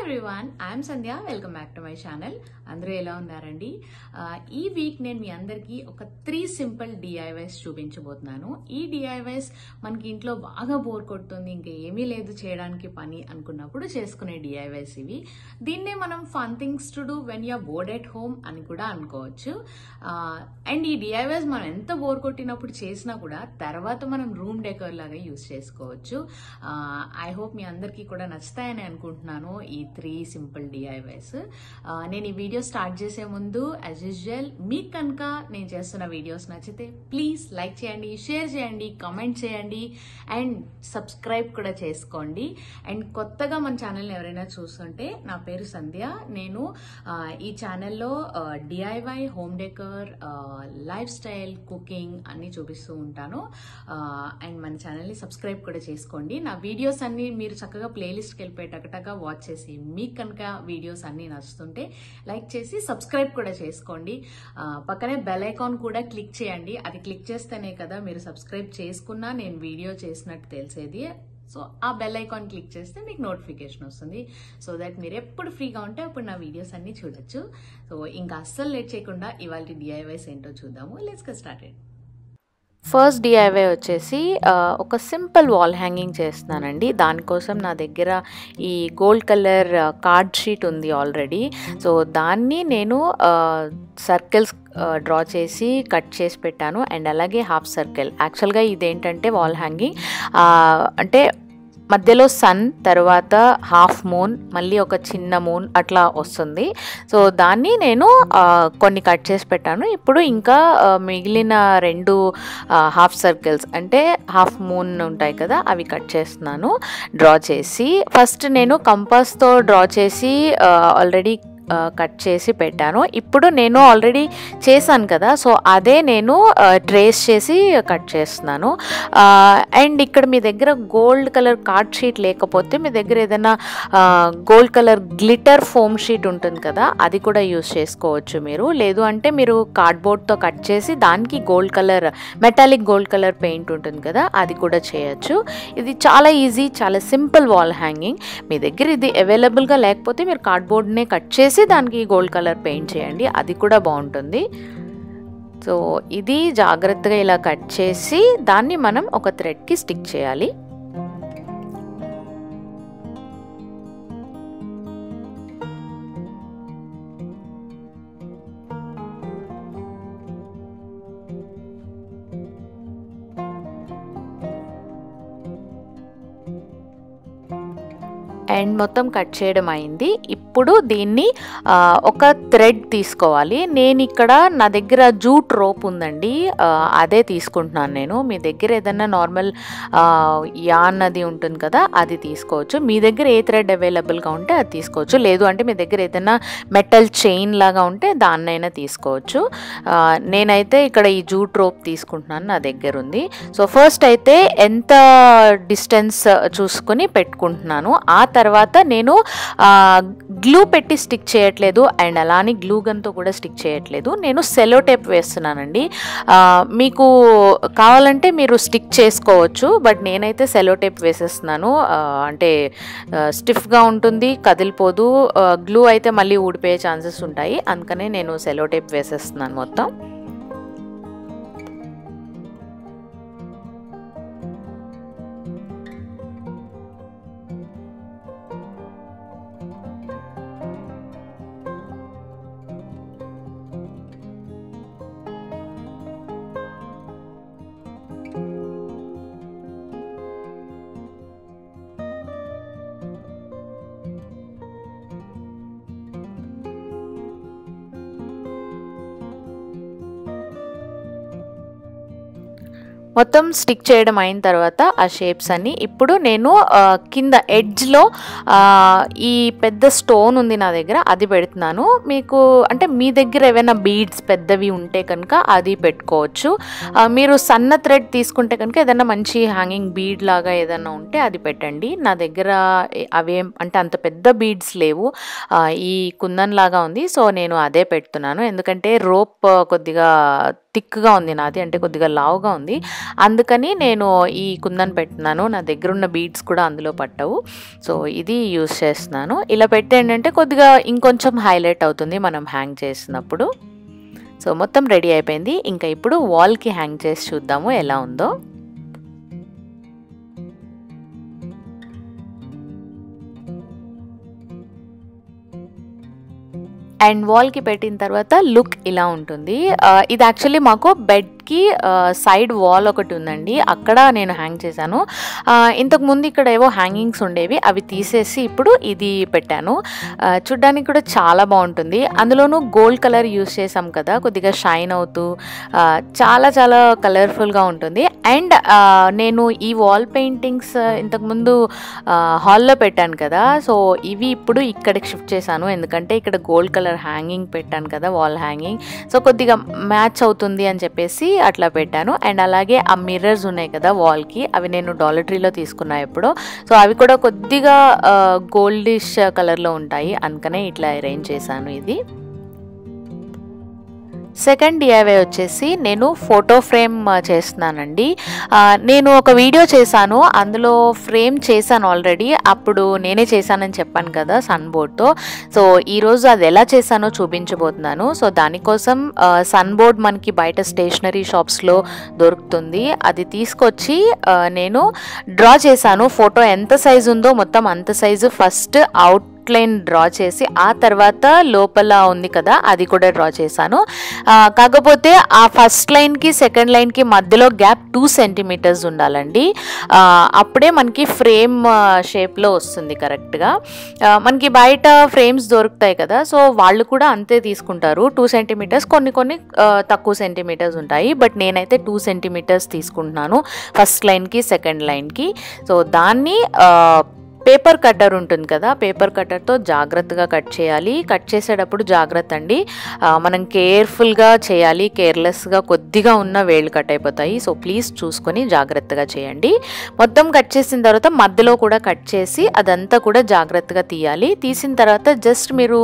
everyone I'm Sandhya welcome back to my channel అందరూ ఎలా ఉన్నారండి ఆ, ఈ వీక్ నేను మీ అందరికీ ఒక త్రీ సింపుల్ డిఐవైస్ చూపించబోతున్నాను ఈ డిఐవైస్ మనకి ఇంట్లో బాగా బోర్ కొడుతుంది ఇంకా ఏమీ లేదు చేయడానికి పని అనుకున్నప్పుడు చేసుకునే డిఐవైస్ ఇవి దీన్నే మనం fun things to do when you're bored at home అని కూడా అనుకోవచ్చు అండ్ ఈ డిఐవైస్ మనం ఎంత బోర్ కొట్టినప్పుడు చేసినా కూడా తర్వాత మనం రూమ్ డెకర్ లాగా యూస్ చేసుకోవచ్చు ఐ హోప్ మీ అందరికీ కూడా నచ్చుతాయని అనుకుంటున్నాను ఈ త్రీ సింపుల్ డిఐవైస్ నేను ఈ వీడియో స్టార్ట్ చేసే ముందు యాజ్ యూజువల్ మీకు కనుక నేను చేస్తున్న వీడియోస్ నచ్చితే ప్లీజ్ లైక్ చేయండి షేర్ చేయండి కామెంట్ చేయండి అండ్ సబ్స్క్రైబ్ కూడా చేసుకోండి అండ్ కొత్తగా మన ఛానల్ని ఎవరైనా చూస్తుంటే నా పేరు సంధ్య నేను ఆ, ఈ ఛానల్లో DIY home decor lifestyle cooking అన్ని చూపిస్తూ ఉంటాను అండ్ మన ఛానల్ని సబ్స్క్రైబ్ కూడా చేసుకోండి నా వీడియోస్ అన్ని మీరు చక్కగా ప్లేలిస్ట్కి వెళ్ళిపోయి టకటగా వాచ్ చేసి మీకు కనుక వీడియోస్ అన్ని నచ్చుతుంటే లైక్ చేసి సబ్స్క్రైబ్ కూడా చేసుకోండి ఆ, పక్కనే బెల్ ఐకాన్ కూడా క్లిక్ చేయండి అది క్లిక్ చేస్తేనే కదా మీరు సబ్స్క్రైబ్ చేసుకున్నా నేను వీడియో చేసినట్టు తెలిసేది సో ఆ బెల్ ఐకాన్ క్లిక్ చేస్తే మీకు నోటిఫికేషన్ వస్తుంది సో దట్ మీరు ఎప్పుడు ఫ్రీగా ఉంటే అప్పుడు నా వీడియోస్ అన్ని చూడొచ్చు సో ఇంకా అస్సలు లేట్ చేయకుండా ఇవాళ డిఐవైస్ ఏంటో చూద్దాము let's get started first DIY వచ్చేసి ఆ, ఒక సింపుల్ వాల్ హ్యాంగింగ్ చేస్తున్నానండి దానికోసం నా దగ్గర ఈ గోల్డ్ కలర్ కార్డ్ షీట్ ఉంది ఆల్రెడీ సో దాన్ని నేను సర్కిల్స్ డ్రా చేసి కట్ చేసి పెట్టాను అండ్ అలాగే హాఫ్ సర్కిల్ యాక్చువల్గా ఇదేంటంటే వాల్ హ్యాంగింగ్ అంటే మధ్యలో సన్ తర్వాత హాఫ్ మూన్ మళ్ళీ ఒక చిన్న మూన్ అట్లా వస్తుంది సో దాన్ని నేను ఆ, కొన్ని కట్ చేసి పెట్టాను ఇప్పుడు ఇంకా ఆ, మిగిలిన రెండు హాఫ్ సర్కిల్స్ అంటే హాఫ్ మూన్ ఉంటాయి కదా అవి కట్ చేస్తున్నాను డ్రా చేసి ఫస్ట్ నేను కంపాస్తో డ్రా చేసి ఆల్రెడీ కట్ చేసి పెట్టాను ఇప్పుడు నేను ఆల్రెడీ చేశాను కదా సో అదే నేను ట్రేస్ చేసి కట్ చేస్తున్నాను అండ్ ఇక్కడ మీ దగ్గర గోల్డ్ కలర్ కార్డ్ షీట్ లేకపోతే మీ దగ్గర ఏదైనా gold colour glitter foam sheet ఉంటుంది కదా అది కూడా యూస్ చేసుకోవచ్చు మీరు లేదు అంటే మీరు కార్డ్బోర్డ్తో కట్ చేసి దానికి gold colour metallic gold colour paint ఉంటుంది కదా అది కూడా చేయొచ్చు ఇది చాలా ఈజీ చాలా సింపుల్ వాల్ హ్యాంగింగ్ మీ దగ్గర ఇది అవైలబుల్గా లేకపోతే మీరు కార్డ్బోర్డ్నే కట్ చేసి దానికి గోల్డ్ కలర్ పెయింట్ చేయండి అది కూడా బాగుంటుంది సో ఇది జాగ్రత్తగా ఇలా కట్ చేసి దాన్ని మనం ఒక థ్రెడ్కి స్టిక్ చేయాలి అండ్ మొత్తం కట్ చేయడం అయింది ఇప్పుడు దీన్ని ఆ, ఒక థ్రెడ్ తీసుకోవాలి నేను ఇక్కడ నా దగ్గర జూట్ రోప్ ఉందండి ఆ, అదే తీసుకుంటున్నాను నేను మీ దగ్గర ఏదైనా నార్మల్ యాన్ అది ఉంటుంది కదా అది తీసుకోవచ్చు మీ దగ్గర ఏ థ్రెడ్ అవైలబుల్గా ఉంటే అది తీసుకోవచ్చు లేదు అంటే మీ దగ్గర ఏదైనా మెటల్ చైన్ లాగా ఉంటే దాన్నైనా తీసుకోవచ్చు ఆ, నేనైతే ఇక్కడ ఈ జూట్ రోప్ తీసుకుంటున్నాను నా దగ్గర ఉంది సో ఫస్ట్ అయితే ఎంత డిస్టెన్స్ చూసుకొని పెట్టుకుంటున్నాను ఆ తర్వాత నేను గ్లూ పెట్టి స్టిక్ చేయట్లేదు అండ్ అలానే గ్లూ గన్తో కూడా స్టిక్ చేయట్లేదు నేను సెలో టేప్ వేస్తున్నానండి ఆ, మీకు కావాలంటే మీరు స్టిక్ చేసుకోవచ్చు బట్ నేనైతే సెలో టేప్ వేసేస్తున్నాను ఆ, అంటే స్టిఫ్గా ఉంటుంది కదిలిపోదు గ్లూ అయితే మళ్ళీ ఊడిపోయే ఛాన్సెస్ ఉంటాయి అందుకనే నేను సెలో టేప్ వేసేస్తున్నాను మొత్తం మొత్తం స్టిక్ చేయడం అయిన తర్వాత ఆ షేప్స్ అన్ని ఇప్పుడు నేను ఆ, కింద ఎడ్జ్లో ఈ పెద్ద స్టోన్ ఉంది నా దగ్గర అది పెడుతున్నాను మీకు అంటే మీ దగ్గర ఏమైనా బీడ్స్ పెద్దవి ఉంటే కనుక అది పెట్టుకోవచ్చు ఆ, మీరు సన్న థ్రెడ్ తీసుకుంటే కనుక ఏదైనా మంచి హ్యాంగింగ్ బీడ్ లాగా ఏదైనా ఉంటే అది పెట్టండి నా దగ్గర ఏ- అవేం అంటే అంత పెద్ద బీడ్స్ లేవు ఆ, ఈ కుందన్ లాగా ఉంది సో నేను అదే పెడుతున్నాను ఎందుకంటే రోప్ కొద్దిగా థిక్గా ఉంది నాది అంటే కొద్దిగా లావుగా ఉంది అందుకని నేను ఈ కుందన్ పెట్టున్నాను నా దగ్గర ఉన్న బీడ్స్ కూడా అందులో పట్టవు సో ఇది యూస్ చేస్తున్నాను ఇలా పెట్టి ఏంటంటే కొద్దిగా ఇంకొంచెం హైలైట్ అవుతుంది మనం హ్యాంగ్ చేసినప్పుడు సో మొత్తం రెడీ అయిపోయింది ఇంకా ఇప్పుడు వాల్కి హ్యాంగ్ చేసి చూద్దాము ఎలా ఉందో అండ్ వాల్కి పెట్టిన తర్వాత లుక్ ఇలా ఉంటుంది ఆ, ఇది యాక్చువల్లీ మాకు బెడ్కి సైడ్ వాల్ ఒకటి ఉందండి అక్కడ నేను హ్యాంగ్ చేశాను ఆ, ఇంతకు ముందు ఇక్కడ ఏవో హ్యాంగింగ్స్ ఉండేవి అవి తీసేసి ఇప్పుడు ఇది పెట్టాను ఆ, చూడ్డానికి కూడా చాలా బాగుంటుంది అందులోనూ గోల్డ్ కలర్ యూస్ చేసాం కదా కొద్దిగా షైన్ అవుతూ ఆ, చాలా చాలా కలర్ఫుల్గా ఉంటుంది అండ్ నేను ఈ వాల్ పెయింటింగ్స్ ఇంతకుముందు హాల్లో పెట్టాను కదా సో ఇవి ఇప్పుడు ఇక్కడికి షిఫ్ట్ చేశాను ఎందుకంటే ఇక్కడ గోల్డ్ కలర్ హ్యాంగింగ్ పెట్టాను కదా వాల్ హ్యాంగింగ్ సో కొద్దిగా మ్యాచ్ అవుతుంది అని చెప్పేసి అట్లా పెట్టాను అండ్ అలాగే ఆ మిర్రర్స్ ఉన్నాయి కదా వాల్కి అవి నేను డాలటరీలో తీసుకున్నా ఎప్పుడో సో అవి కూడా కొద్దిగా గోల్డిష్ కలర్లో ఉంటాయి అందుకనే ఇట్లా అరేంజ్ చేశాను ఇది సెకండ్ డిఐవై వచ్చేసి నేను ఫోటో ఫ్రేమ్ ఆ, చేస్తున్నానండి ఆ, నేను ఒక వీడియో చేశాను అందులో ఫ్రేమ్ చేశాను ఆల్రెడీ అప్పుడు నేనే చేశానని చెప్పాను కదా సన్ బోర్డ్తో సో ఈరోజు అది ఎలా చేశానో చూపించబోతున్నాను సో దానికోసం ఆ, సన్ బోర్డ్ మనకి బయట స్టేషనరీ షాప్స్లో దొరుకుతుంది అది తీసుకొచ్చి ఆ, నేను డ్రా చేశాను ఫోటో ఎంత సైజు ఉందో మొత్తం అంత size first outline draw చేసి ఆ తర్వాత లోపల ఉంది కదా అది కూడా డ్రా చేశాను ఆ, కాకపోతే ఆ ఫస్ట్ లైన్కి సెకండ్ లైన్కి మధ్యలో గ్యాప్ టూ సెంటీమీటర్స్ ఉండాలండి ఆ, అప్పుడే మనకి ఫ్రేమ్ షేప్లో వస్తుంది కరెక్ట్గా ఆ, మనకి బయట ఫ్రేమ్స్ దొరుకుతాయి కదా సో వాళ్ళు కూడా అంతే తీసుకుంటారు టూ సెంటీమీటర్స్ కొన్ని కొన్ని ఆ, తక్కువ సెంటీమీటర్స్ ఉంటాయి బట్ నేనైతే టూ సెంటీమీటర్స్ తీసుకుంటున్నాను ఫస్ట్ లైన్కి సెకండ్ లైన్కి సో దాన్ని ఆ, పేపర్ కట్టర్ ఉంటుంది కదా పేపర్ కట్టర్తో జాగ్రత్తగా కట్ చేయాలి కట్ చేసేటప్పుడు జాగ్రత్త అండి ఆ, మనం కేర్ఫుల్గా చేయాలి కేర్లెస్గా కొద్దిగా ఉన్న వేళ్ళు కట్ అయిపోతాయి సో ప్లీజ్ చూసుకొని జాగ్రత్తగా చేయండి మొత్తం కట్ చేసిన తర్వాత మధ్యలో కూడా కట్ చేసి అదంతా కూడా జాగ్రత్తగా తీయాలి తీసిన తర్వాత జస్ట్ మీరు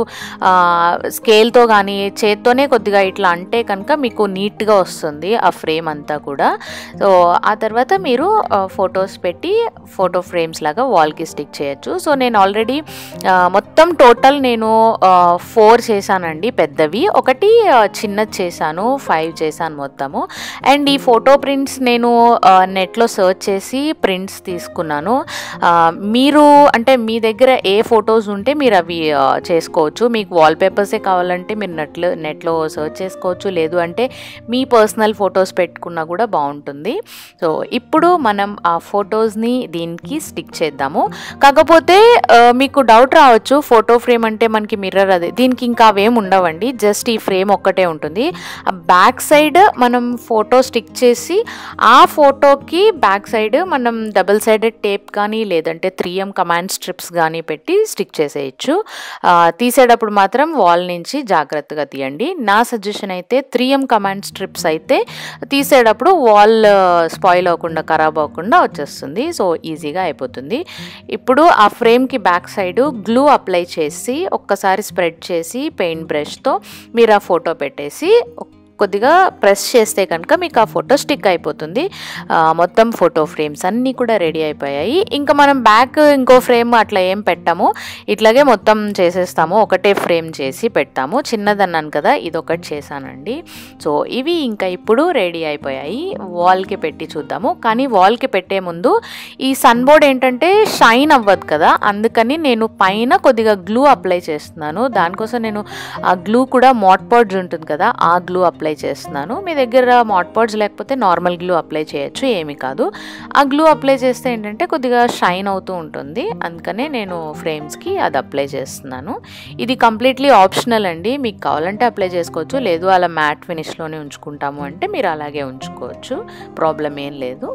స్కేల్తో కానీ చేత్తోనే కొద్దిగా ఇట్లా అంటే కనుక మీకు నీట్గా వస్తుంది ఆ ఫ్రేమ్ అంతా కూడా సో ఆ తర్వాత మీరు ఫొటోస్ పెట్టి ఫోటో ఫ్రేమ్స్ లాగా వాల్కి స్టిక్ చేయొచ్చు సో నేను ఆల్రెడీ మొత్తం టోటల్ నేను ఫోర్ చేశానండి పెద్దవి ఒకటి ఆ, చిన్నది చేశాను ఫైవ్ చేశాను మొత్తము అండ్ ఈ ఫోటో ప్రింట్స్ నేను నెట్లో సర్చ్ చేసి ప్రింట్స్ తీసుకున్నాను ఆ, మీరు అంటే మీ దగ్గర ఏ ఫొటోస్ ఉంటే మీరు అవి ఆ, చేసుకోవచ్చు మీకు వాల్ పేపర్సే కావాలంటే మీరు నెట్లో నెట్లో సర్చ్ చేసుకోవచ్చు లేదు అంటే మీ పర్సనల్ ఫొటోస్ పెట్టుకున్నా కూడా బాగుంటుంది సో ఇప్పుడు మనం ఆ ఫొటోస్ని దీనికి స్టిక్ చేద్దాము కాకపోతే ఆ, మీకు డౌట్ రావచ్చు ఫోటో ఫ్రేమ్ అంటే మనకి మిర్రర్ అదే దీనికి ఇంకా అవేం ఉండవండి జస్ట్ ఈ ఫ్రేమ్ ఒక్కటే ఉంటుంది ఆ బ్యాక్ సైడ్ మనం ఫోటో స్టిక్ చేసి ఆ ఫోటోకి బ్యాక్ సైడ్ మనం డబుల్ సైడెడ్ టేప్ కానీ లేదంటే త్రీ ఎం కమాండ్ స్ట్రిప్స్ కానీ పెట్టి స్టిక్ చేసేయచ్చు ఆ, తీసేటప్పుడు మాత్రం వాల్ నుంచి జాగ్రత్తగా తీయండి నా సజెషన్ అయితే త్రీ ఎం కమాండ్ స్ట్రిప్స్ అయితే తీసేటప్పుడు వాల్ స్పాయిల్ అవ్వకుండా ఖరాబ్ అవ్వకుండా వచ్చేస్తుంది సో ఈజీగా అయిపోతుంది ఇప్పుడు ఆ ఫ్రేమ్కి బ్యాక్ సైడ్ గ్లూ అప్లై చేసి ఒక్కసారి స్ప్రెడ్ చేసి పెయింట్ బ్రష్తో మీరు ఆ ఫోటో పెట్టేసి కొద్దిగా ప్రెస్ చేస్తే కనుక మీకు ఆ ఫోటో స్టిక్ అయిపోతుంది ఆ, మొత్తం ఫోటో ఫ్రేమ్స్ అన్నీ కూడా రెడీ అయిపోయాయి ఇంకా మనం బ్యాక్ ఇంకో ఫ్రేమ్ అట్లా ఏం పెట్టాము ఇట్లాగే మొత్తం చేసేస్తాము ఒకటే ఫ్రేమ్ చేసి పెడతాము చిన్నదన్నాను కదా ఇది ఒకటి చేశానండి సో ఇవి ఇంకా ఇప్పుడు రెడీ అయిపోయాయి వాల్కి పెట్టి చూద్దాము కానీ వాల్కి పెట్టే ముందు ఈ సన్ బోర్డ్ ఏంటంటే షైన్ అవ్వదు కదా అందుకని నేను పైన కొద్దిగా గ్లూ అప్లై చేస్తున్నాను దానికోసం నేను ఆ గ్లూ కూడా మాట్ పాడ్స్ ఉంటుంది కదా ఆ గ్లూ అప్లై చేస్తున్నాను మీ దగ్గర మాట్ పాడ్స్ లేకపోతే నార్మల్ గ్లూ అప్లై చేయొచ్చు ఏమీ కాదు ఆ గ్లూ అప్లై చేస్తే ఏంటంటే కొద్దిగా షైన్ అవుతూ ఉంటుంది అందుకనే నేను ఫ్రేమ్స్కి అది అప్లై చేస్తున్నాను ఇది కంప్లీట్లీ ఆప్షనల్ అండి మీకు కావాలంటే అప్లై చేసుకోవచ్చు లేదు అలా మ్యాట్ ఫినిష్లోనే ఉంచుకుంటాము అంటే మీరు అలాగే ఉంచుకోవచ్చు ప్రాబ్లం ఏం లేదు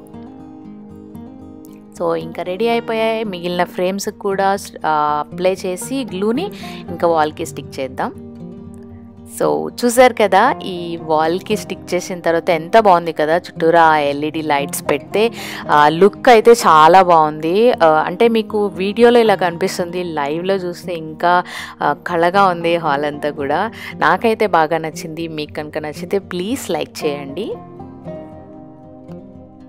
సో ఇంకా రెడీ అయిపోయాయి మిగిలిన ఫ్రేమ్స్ కూడా అప్లై చేసి గ్లూని ఇంకా వాల్కి స్టిక్ చేద్దాం సో చూసారు కదా ఈ వాల్కి స్టిక్ చేసిన తర్వాత ఎంత బాగుంది కదా చుట్టూరా ఆ ఎల్ఈడి లైట్స్ పెడితే లుక్ అయితే చాలా బాగుంది ఆ, అంటే మీకు వీడియోలో ఇలా కనిపిస్తుంది లైవ్లో చూస్తే ఇంకా ఆ, కళగా ఉంది హాల్ అంతా కూడా నాకైతే బాగా నచ్చింది మీకు కనుక నచ్చితే ప్లీజ్ లైక్ చేయండి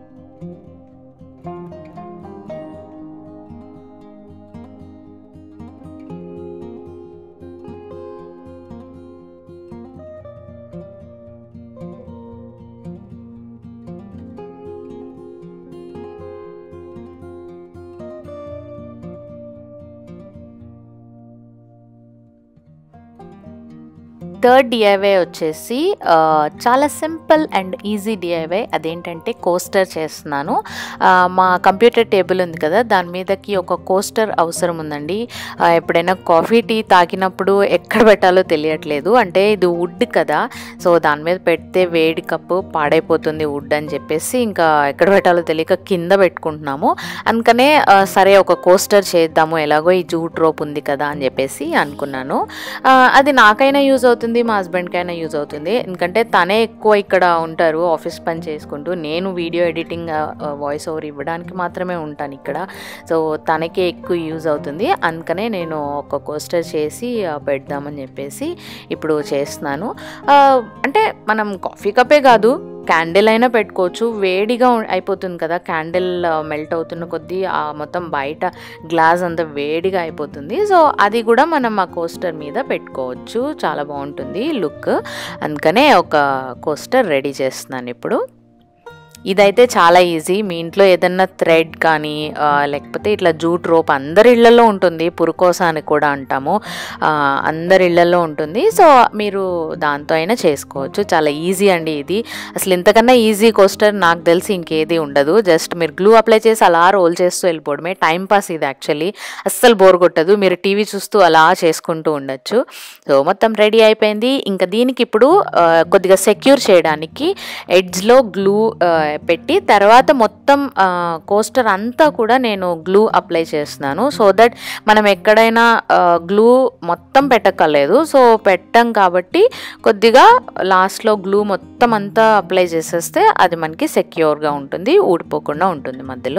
థర్డ్ డిఐవై వచ్చేసి ఆ, చాలా సింపుల్ అండ్ ఈజీ డిఐవై అదేంటంటే కోస్టర్ చేస్తున్నాను ఆ, మా కంప్యూటర్ టేబుల్ ఉంది కదా దాని మీదకి ఒక కోస్టర్ అవసరం ఉందండి ఆ, ఎప్పుడైనా కాఫీ టీ తాకినప్పుడు ఎక్కడ పెట్టాలో తెలియట్లేదు అంటే ఇది వుడ్ కదా సో దాని మీద పెడితే వేడి కప్పు పాడైపోతుంది వుడ్ అని చెప్పేసి ఇంకా ఎక్కడ పెట్టాలో తెలియక కింద పెట్టుకుంటున్నాము అందుకనే ఆ, సరే ఒక కోస్టర్ చేద్దాము ఎలాగో ఈ జూట్ రోప్ ఉంది కదా అని చెప్పేసి అనుకున్నాను ఆ, అది నాకైనా యూజ్ అవుతుంది మా హస్బెండ్కైనా యూజ్ అవుతుంది ఎందుకంటే తనే ఎక్కువ ఇక్కడ ఉంటారు ఆఫీస్ పని చేసుకుంటూ నేను వీడియో ఎడిటింగ్ వాయిస్ ఓవర్ ఇవ్వడానికి మాత్రమే ఉంటాను ఇక్కడ సో తనకే ఎక్కువ యూజ్ అవుతుంది అందుకనే నేను ఒక కోస్టర్ చేసి ఆ, పెడదామని చెప్పేసి ఇప్పుడు చేస్తున్నాను ఆ, అంటే మనం కాఫీ కప్పే కాదు క్యాండిల్ అయినా పెట్టుకోవచ్చు వేడిగా ఉం- అయిపోతుంది కదా క్యాండిల్ మెల్ట్ అవుతున్న కొద్దీ ఆ మొత్తం బయట గ్లాస్ అంతా వేడిగా అయిపోతుంది సో అది కూడా మనం ఆ కోస్టర్ మీద పెట్టుకోవచ్చు చాలా బాగుంటుంది లుక్ అందుకనే ఒక కోస్టర్ రెడీ చేస్తున్నాను ఇప్పుడు ఇదైతే చాలా ఈజీ మీ ఇంట్లో ఏదన్నా థ్రెడ్ కానీ ఆ, లేకపోతే ఇట్లా జూట్ రోప్ అందరి ఇళ్లలో ఉంటుంది పురుకోస అని కూడా అంటాము ఆ, అందరి ఇళ్లలో ఉంటుంది సో మీరు దాంతో అయినా చేసుకోవచ్చు చాలా ఈజీ అండి ఇది అసలు ఇంతకన్నా ఈజీ కోస్టర్ నాకు తెలిసి ఇంకేది ఉండదు జస్ట్ మీరు గ్లూ అప్లై చేసి అలా రోల్ చేస్తూ వెళ్ళిపోవడమే టైం పాస్ ఇది యాక్చువల్లీ అస్సలు బోర్ కొట్టదు మీరు టీవీ చూస్తూ అలా చేసుకుంటూ ఉండొచ్చు సో మొత్తం రెడీ అయిపోయింది ఇంకా దీనికి ఇప్పుడు ఆ, కొద్దిగా సెక్యూర్ చేయడానికి ఎడ్జ్లో గ్లూ పెట్టి తర్వాత మొత్తం కోస్టర్ అంతా కూడా నేను గ్లూ అప్లై చేస్తున్నాను సో దట్ మనం ఎక్కడైనా గ్లూ మొత్తం పెట్టక్కర్లేదు సో పెట్టం కాబట్టి కొద్దిగా లాస్ట్లో గ్లూ మొత్తం అంతా అప్లై చేసేస్తే అది మనకి సెక్యూర్గా ఉంటుంది ఊడిపోకుండా ఉంటుంది మధ్యలో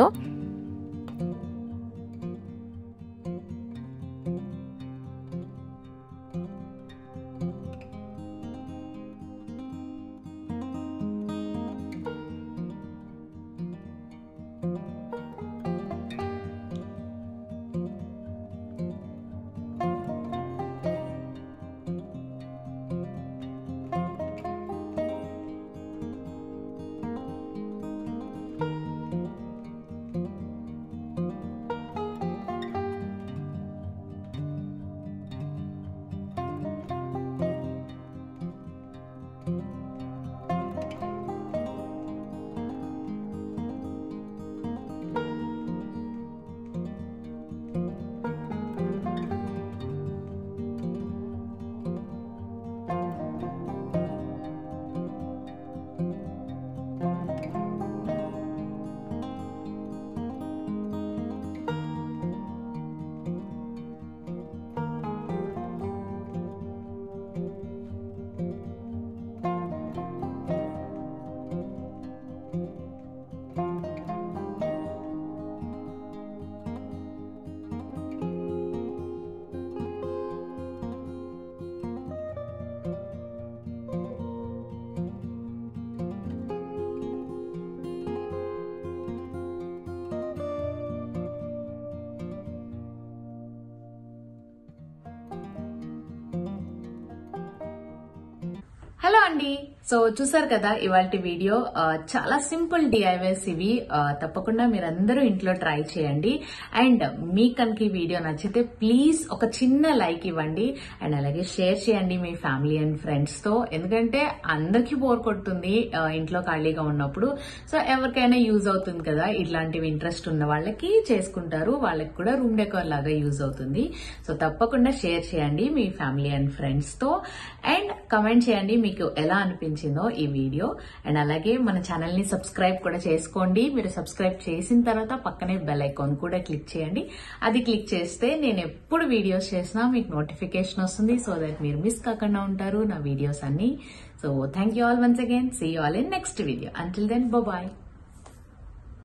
హలో అండి సో చూసారు కదా ఇవాళ వీడియో ఆ, చాలా సింపుల్ డిఐవైస్ ఇవి ఆ, తప్పకుండా మీరందరూ ఇంట్లో ట్రై చేయండి అండ్ మీకు కనుక ఈ వీడియో నచ్చితే ప్లీజ్ ఒక చిన్న లైక్ ఇవ్వండి అండ్ అలాగే షేర్ చేయండి మీ ఫ్యామిలీ అండ్ ఫ్రెండ్స్ తో ఎందుకంటే అందరికీ బోర్ కొడుతుంది ఆ, ఇంట్లో ఖాళీగా ఉన్నప్పుడు సో ఎవరికైనా యూజ్ అవుతుంది కదా ఇట్లాంటివి ఇంట్రెస్ట్ ఉన్న వాళ్ళకి చేసుకుంటారు వాళ్ళకి కూడా రూమ్ డెకోర్ లాగా యూజ్ అవుతుంది సో తప్పకుండా షేర్ చేయండి మీ ఫ్యామిలీ అండ్ ఫ్రెండ్స్ తో అండ్ కమెంట్ చేయండి మీకు ఎలా అనిపించిందో ఈ వీడియో అండ్ అలాగే మన ఛానల్ ని సబ్స్క్రైబ్ కూడా చేసుకోండి మీరు సబ్స్క్రైబ్ చేసిన తర్వాత పక్కనే బెల్ ఐకాన్ కూడా క్లిక్ చేయండి అది క్లిక్ చేస్తే నేను ఎప్పుడు వీడియోస్ చేసినా మీకు నోటిఫికేషన్ వస్తుంది సో దట్ మీరు మిస్ కాకుండా ఉంటారు నా వీడియోస్ అన్ని so thank you all once again see you all in next video until then bye